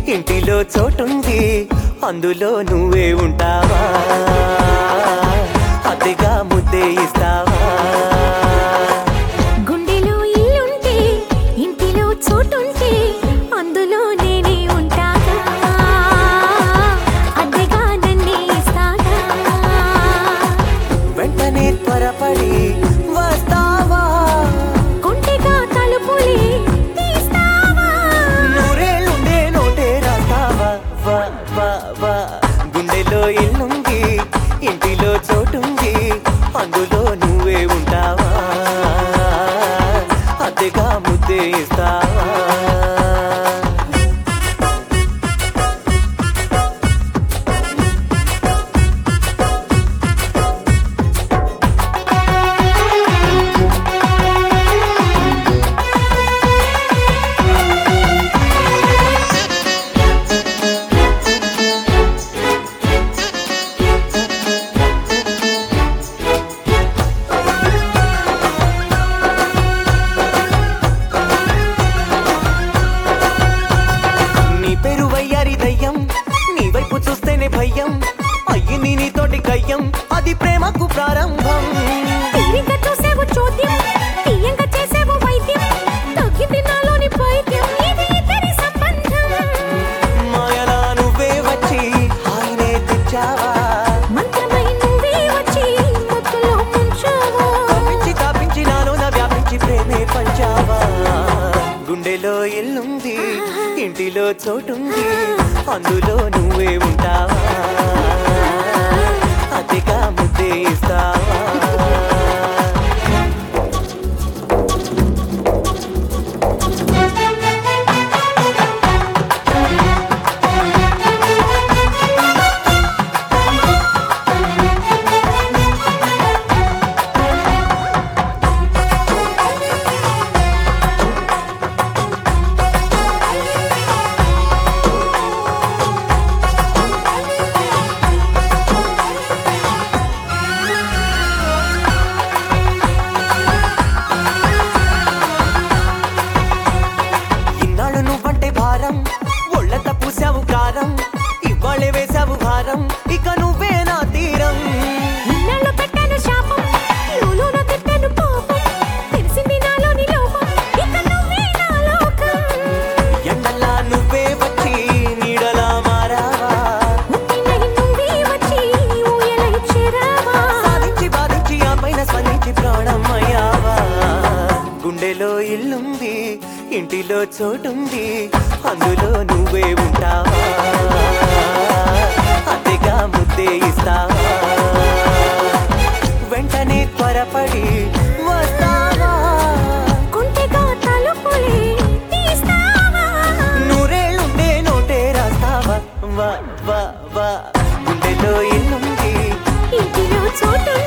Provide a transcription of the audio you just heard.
ఇంటిలో చోటుంది అందులో నువ్వే ఉంటావా అతిగా ముద్దే ఇస్తావా గుండెలో ఇల్లుంటే ఇంటిలో చోటుంటే అందులో నేనే ఉంటాగా అద్దెగా నన్నే ఇస్తాగా వెంటనే త్వరపడి వస్తావా కొంటెగా తలుపులే తీస్తావా నూరేళ్ళుండే నోటే రాస్తావా వా వా వా గుండెలో ఇల్లుంది ఇంటిలో చోటుంది అందులో నువ్వే ఉంటావా అద్దెగా ముద్దే ఇస్తావా నీ పేరు వయ్యారి దయ్యం నీ వైపు చూస్తేనే భయం అయ్యింది నీతోటి కయ్యం అది ప్రేమకు ప్రారంభం తీరిక చూసేవు చోద్యం తీయంగా చేసేవు వైద్యం తగ్గింది నాలోని పైద్యం ఇది ఇద్దరి సంబంధం మాయలా నువ్వే వచ్చి హాయినే తెచ్చావా మంత్రమై నువ్వే వచ్చి మత్తులో ముంచావా కప్పించి కాపించి నాలోన వ్యాపించి ప్రేమే పంచావా గుండెలో ఇల్లుంది ఇంటిలో చోటుంది అందులో నువ్వే ఉంటావా అతిగా ముద్దే ఇస్తావా ఇన్నాళ్ళు నువ్వంటే భారం ఒళ్ళంతా పూసావు కారం ఇవాళే వేసావు భారం ఇక నువ్వే నా తీరం ఇన్నాళ్ళు పెట్టాను శాపం లోలోన తిట్టాను పాపం తెలిసింది నాలోని లోపం ఇక నువ్వే నా లోకం ఎండల్లా నువ్వే వచ్చి నీడలా మారావా ఉత్తినై నువ్వే వచ్చి ఊయలై చేరావా సాధించి బాధించి ఆ పైన స్పందించి ప్రాణం అయ్యావా గుండెలో ఇల్లుంది ఇంటిలో చోటుంది అందులో నువ్వే ఉంటావా అతిగా ముద్దే ఇస్తావా వెంటనే త్వరపడి వస్తావా కొంటెగా తలుపులే తీస్తావా నూరేళ్ళుండే నోటే రాస్తావా వా వా వా గుండెలో ఇల్లుంది ఇంటిలో చోటు